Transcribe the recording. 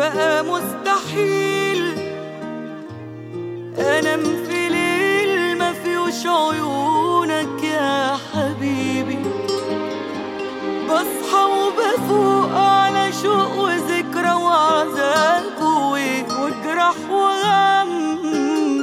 بقى مستحيل انام في ليل ما فيهوش عيونك يا حبيبي بصحى وبفوق على شوق وذكرى وعذاب و- وجرح وغم